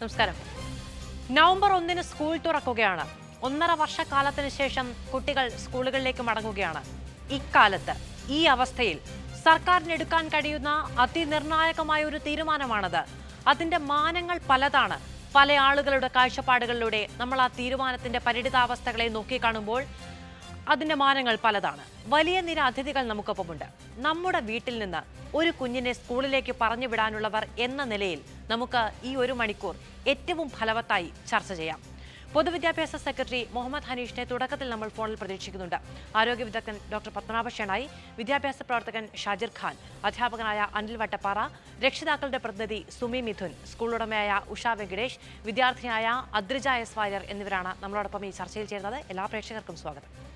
നമസ്കാരം നവംബർ ഒന്നിന് സ്കൂൾ തുറക്കുകയാണ് ഒന്നര വർഷക്കാലത്തിന് ശേഷം കുട്ടികൾ സ്കൂളുകളിലേക്ക് മടങ്ങുകയാണ് ഇക്കാലത്ത് ഈ അവസ്ഥയിൽ സർക്കാരിന് എടുക്കാൻ കഴിയുന്ന അതിനിർണായകമായ ഒരു തീരുമാനമാണത് അതിന്റെ മാനങ്ങൾ പലതാണ് പല ആളുകളുടെ കാഴ്ചപ്പാടുകളിലൂടെ നമ്മൾ ആ തീരുമാനത്തിന്റെ പരിണിതാവസ്ഥകളെ നോക്കിക്കാണുമ്പോൾ അതിന്റെ മാനങ്ങൾ പലതാണ് വലിയ നിര അതിഥികൾ നമുക്കൊപ്പമുണ്ട് നമ്മുടെ വീട്ടിൽ നിന്ന് ഒരു കുഞ്ഞിനെ സ്കൂളിലേക്ക് പറഞ്ഞു വിടാനുള്ളവർ എന്ന നിലയിൽ നമുക്ക് ഈ ഒരു മണിക്കൂർ ഏറ്റവും ഫലവത്തായി ചർച്ച ചെയ്യാം പൊതുവിദ്യാഭ്യാസ സെക്രട്ടറി മുഹമ്മദ് ഹനീഷിനെ തുടക്കത്തിൽ നമ്മൾ ഫോണിൽ പ്രതീക്ഷിക്കുന്നുണ്ട് ആരോഗ്യ വിദഗ്ധൻ ഡോക്ടർ പത്മനാഭ ഷെണായി വിദ്യാഭ്യാസ പ്രവർത്തകൻ ഷാജിർ ഖാൻ അധ്യാപകനായ അനിൽ വട്ടപ്പാറ രക്ഷിതാക്കളുടെ പ്രതിനിധി സുമി മിഥുൻ സ്കൂൾ ഉടമയായ ഉഷ വെങ്കടേഷ് വിദ്യാർത്ഥിനിയായ അദ്രിജ എസ് വാര്യർ എന്നിവരാണ് നമ്മളോടൊപ്പം ഈ ചർച്ചയിൽ ചേരുന്നത് എല്ലാ പ്രേക്ഷകർക്കും സ്വാഗതം